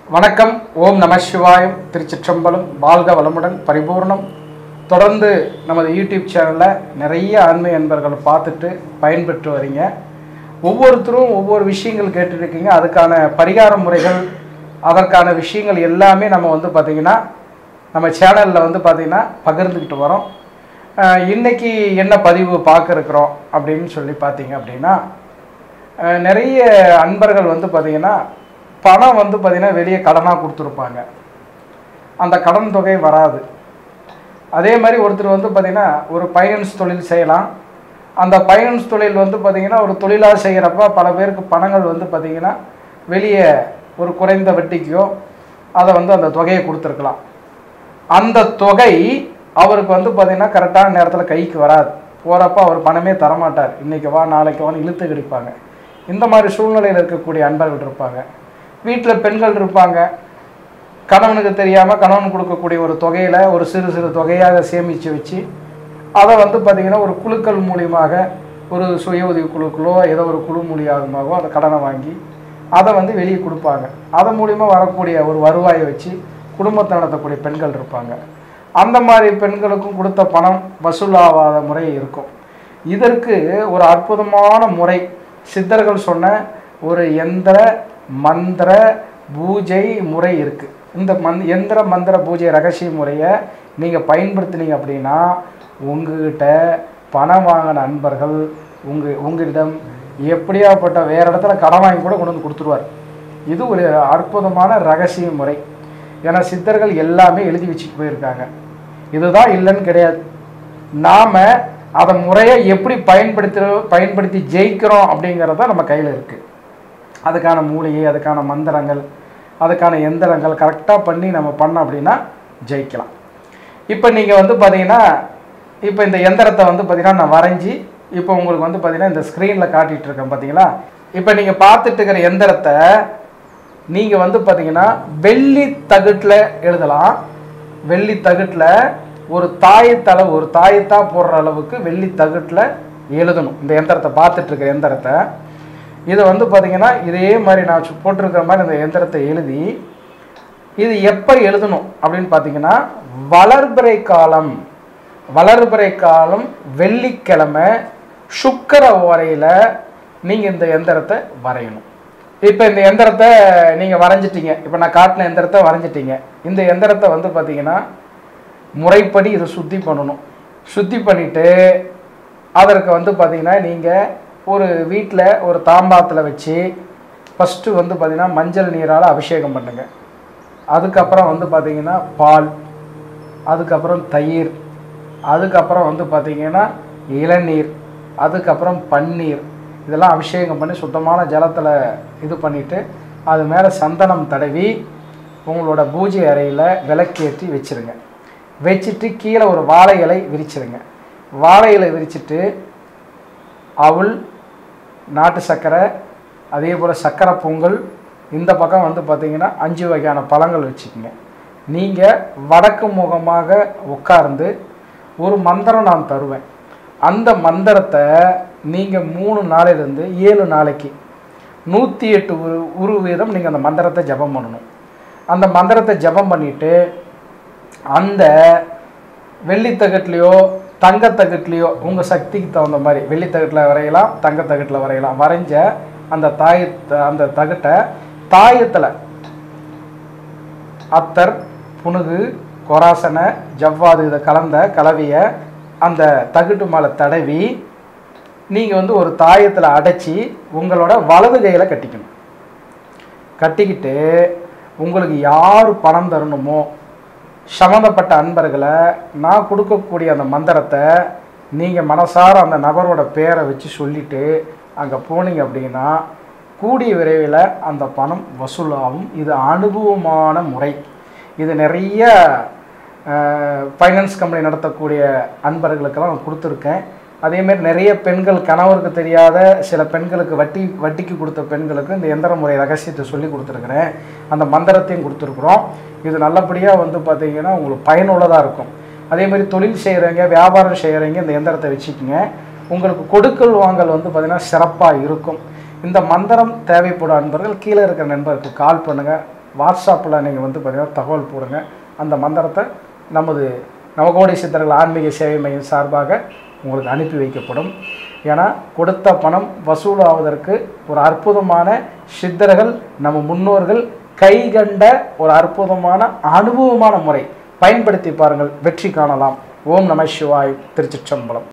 வணக்கம் ஓம் நம சிவாயம் திருச்சிற்றம்பலம் வாழ்க வளமுடன் பரிபூர்ணம் தொடர்ந்து நமது யூடியூப் சேனலில் நிறைய ஆன்மீக நண்பர்கள் பார்த்துட்டு பயன்பெற்று வரீங்க ஒவ்வொருத்தரும் ஒவ்வொரு விஷயங்கள் கேட்டுருக்கீங்க அதுக்கான பரிகார முறைகள் அதற்கான விஷயங்கள் எல்லாமே நம்ம வந்து பார்த்திங்கன்னா நம்ம சேனலில் வந்து பார்த்திங்கன்னா பகிர்ந்துக்கிட்டு வரோம் அஹ் இன்னைக்கு என்ன பதிவு பார்க்க இருக்கிறோம் அப்படின்னு சொல்லி பார்த்தீங்க அப்படின்னா அஹ் நிறைய அன்பர்கள் வந்து பார்த்திங்கன்னா பணம் வந்து பார்த்திங்கன்னா வெளியே கடனாக கொடுத்துருப்பாங்க அந்த கடன் தொகை வராது அதே மாதிரி ஒருத்தர் வந்து பார்த்திங்கன்னா ஒரு ஃபைனான்ஸ் தொழில் செய்யலாம் அந்த ஃபைனான்ஸ் தொழில் வந்து பார்த்திங்கன்னா ஒரு தொழிலாக செய்கிறப்ப பல பேருக்கு பணங்கள் வந்து பார்த்திங்கன்னா வெளியே ஒரு குறைந்த வட்டிக்கோ அதை வந்து அந்த தொகையை கொடுத்துருக்கலாம் அந்த தொகை அவருக்கு வந்து பார்த்திங்கன்னா கரெக்டான நேரத்தில் கைக்கு வராது போகிறப்ப அவர் பணமே தரமாட்டார் இன்றைக்கி வா நாளைக்கு வான்னு இழுத்து கிடைப்பாங்க இந்த மாதிரி சூழ்நிலையில் இருக்கக்கூடிய அன்பர்கள் இருப்பாங்க வீட்டில் பெண்கள் இருப்பாங்க கணவனுக்கு தெரியாமல் கணவன் கொடுக்கக்கூடிய ஒரு தொகையில் ஒரு சிறு சிறு தொகையாக சேமித்து வச்சு அதை வந்து பார்த்திங்கன்னா ஒரு குழுக்கள் மூலியமாக ஒரு சுய உதவி குழுக்களோ ஏதோ ஒரு குழு மூலியமாகவோ அந்த கடனை வாங்கி அதை வந்து வெளியே கொடுப்பாங்க அதன் மூலிமா வரக்கூடிய ஒரு வருவாயை வச்சு குடும்பத்தை நடத்தக்கூடிய பெண்கள் இருப்பாங்க அந்த மாதிரி பெண்களுக்கும் கொடுத்த பணம் வசூலாகாத முறை இருக்கும் இதற்கு ஒரு அற்புதமான முறை சித்தர்கள் சொன்ன ஒரு எந்திர மந்திர பூஜை முறை இருக்குது இந்த மந் எந்திர மந்திர பூஜை ரகசிய முறையை நீங்கள் பயன்படுத்தினீங்க அப்படின்னா உங்ககிட்ட பணம் வாங்கின நண்பர்கள் உங்கள் உங்களிடம் எப்படியாப்பட்ட வேறு இடத்துல கடன் வாங்கி கூட கொண்டு வந்து கொடுத்துருவார் இது ஒரு அற்புதமான ரகசிய முறை ஏன்னா சித்தர்கள் எல்லாமே எழுதி வச்சுட்டு போயிருக்காங்க இதுதான் இல்லைன்னு கிடையாது நாம் அதை முறையை எப்படி பயன்படுத்துகிறோம் பயன்படுத்தி ஜெயிக்கிறோம் அப்படிங்கிறது தான் நம்ம கையில் இருக்குது அதுக்கான மூலிகை அதுக்கான மந்திரங்கள் அதுக்கான எந்திரங்கள் கரெக்டாக பண்ணி நம்ம பண்ணோம் அப்படின்னா ஜெயிக்கலாம் இப்போ நீங்கள் வந்து பார்த்தீங்கன்னா இப்போ இந்த எந்திரத்தை வந்து பார்த்தீங்கன்னா நான் வரைஞ்சி இப்போ உங்களுக்கு வந்து பார்த்தீங்கன்னா இந்த ஸ்க்ரீனில் காட்டிகிட்டு இருக்கேன் பார்த்தீங்களா இப்போ நீங்கள் பார்த்துட்டு இருக்கிற எந்திரத்தை நீங்கள் வந்து பார்த்தீங்கன்னா வெள்ளி தகட்டில் எழுதலாம் வெள்ளி தகட்டில் ஒரு தாயத்தளவு ஒரு தாயத்தா போடுற அளவுக்கு வெள்ளி தகட்டில் எழுதணும் இந்த எந்திரத்தை பார்த்துட்டு இருக்கிற எந்திரத்தை இதை வந்து பார்த்தீங்கன்னா இதே மாதிரி நான் சு- போட்டிருக்கிற மாதிரி இந்த எந்திரத்தை எழுதி இது எப்போ எழுதணும் அப்படின்னு பார்த்தீங்கன்னா வளர்பிறை காலம் வளர்பிறை காலம் வெள்ளிக்கிழமை சுக்கர வரையில் நீங்கள் இந்த எந்திரத்தை வரையணும் இப்போ இந்த எந்திரத்தை நீங்கள் வரைஞ்சிட்டீங்க இப்போ நான் காட்டின எந்திரத்தை வரைஞ்சிட்டீங்க இந்த எந்திரத்தை வந்து பார்த்தீங்கன்னா முறைப்படி இதை சுத்தி பண்ணணும் சுத்தி பண்ணிவிட்டு அதற்கு வந்து பார்த்தீங்கன்னா நீங்கள் ஒரு வீட்டில் ஒரு தாம்பாத்தில் வச்சு ஃபஸ்ட்டு வந்து பார்த்தீங்கன்னா மஞ்சள் நீரால் அபிஷேகம் பண்ணுங்க அதுக்கப்புறம் வந்து பார்த்தீங்கன்னா பால் அதுக்கப்புறம் தயிர் அதுக்கப்புறம் வந்து பார்த்தீங்கன்னா இளநீர் அதுக்கப்புறம் பன்னீர் இதெல்லாம் அபிஷேகம் பண்ணி சுத்தமான ஜலத்தில் இது பண்ணிவிட்டு அது மேலே சந்தனம் தடவி உங்களோட பூஜை அறையில் விளக்கேற்றி வச்சிருங்க வச்சுட்டு கீழே ஒரு வாழை இலை விரிச்சிருங்க வாழை இலை விரிச்சிட்டு அவல் நாட்டு சர்க்கரை அதே போல் சர்க்கரை பொங்கல் இந்த பக்கம் வந்து பார்த்தீங்கன்னா அஞ்சு வகையான பழங்கள் வச்சுக்கோங்க நீங்கள் வடக்கு முகமாக உட்கார்ந்து ஒரு மந்திரம் நான் தருவேன் அந்த மந்திரத்தை நீங்கள் மூணு நாளிலிருந்து ஏழு நாளைக்கு நூற்றி எட்டு உரு உரு வீதம் நீங்கள் அந்த மந்திரத்தை ஜெபம் பண்ணணும் அந்த மந்திரத்தை ஜெபம் பண்ணிவிட்டு அந்த வெள்ளித்தகட்லேயோ தங்கத்தகட்லேயோ உங்கள் சக்திக்கு தகுந்த மாதிரி வெள்ளித்தகட்டில் வரையலாம் தங்கத்தகட்டில் வரையலாம் வரைஞ்ச அந்த தாய அந்த தகட்டை தாயத்தில் அத்தர் புனுகு கொராசனை ஜவ்வாது இதை கலந்த கலவையை அந்த தகட்டு மேலே தடவி நீங்கள் வந்து ஒரு தாயத்தில் அடைச்சி உங்களோட வலது கையில் கட்டிக்கணும் கட்டிக்கிட்டு உங்களுக்கு யார் பணம் தரணுமோ சம்மந்தப்பட்ட அன்பர்களை நான் கொடுக்கக்கூடிய அந்த மந்திரத்தை நீங்கள் மனசார அந்த நபரோட பேரை வச்சு சொல்லிவிட்டு அங்கே போனீங்க அப்படின்னா கூடிய விரைவில் அந்த பணம் வசூலாகும் இது அனுபவமான முறை இது நிறைய ஃபைனான்ஸ் கம்பெனி நடத்தக்கூடிய அன்பர்களுக்கெல்லாம் நான் கொடுத்துருக்கேன் அதேமாரி நிறைய பெண்கள் கணவருக்கு தெரியாத சில பெண்களுக்கு வட்டி வட்டிக்கு கொடுத்த பெண்களுக்கு இந்த எந்திர முறை ரகசியத்தை சொல்லி கொடுத்துருக்குறேன் அந்த மந்திரத்தையும் கொடுத்துருக்குறோம் இது நல்லபடியாக வந்து பார்த்தீங்கன்னா உங்களுக்கு பயனுள்ளதாக இருக்கும் அதே மாதிரி தொழில் செய்கிறவங்க வியாபாரம் செய்கிறவங்க இந்த எந்திரத்தை வச்சுக்கோங்க உங்களுக்கு கொடுக்கல் வாங்கல் வந்து பார்த்திங்கன்னா சிறப்பாக இருக்கும் இந்த மந்திரம் தேவைப்படும் அன்பர்கள் கீழே இருக்கிற நண்பருக்கு கால் பண்ணுங்கள் வாட்ஸ்அப்பில் நீங்கள் வந்து பார்த்தீங்கன்னா தகவல் போடுங்க அந்த மந்திரத்தை நமது நவகோடி சித்தர்கள் ஆன்மீக சேவை மையம் சார்பாக உங்களுக்கு அனுப்பி வைக்கப்படும் ஏன்னா கொடுத்த பணம் வசூலாவதற்கு ஒரு அற்புதமான சித்தர்கள் நம்ம முன்னோர்கள் கைகண்ட ஒரு அற்புதமான அனுபவமான முறை பயன்படுத்தி பாருங்கள் வெற்றி காணலாம் ஓம் நம சிவாய் திருச்சிற்றம்பலம்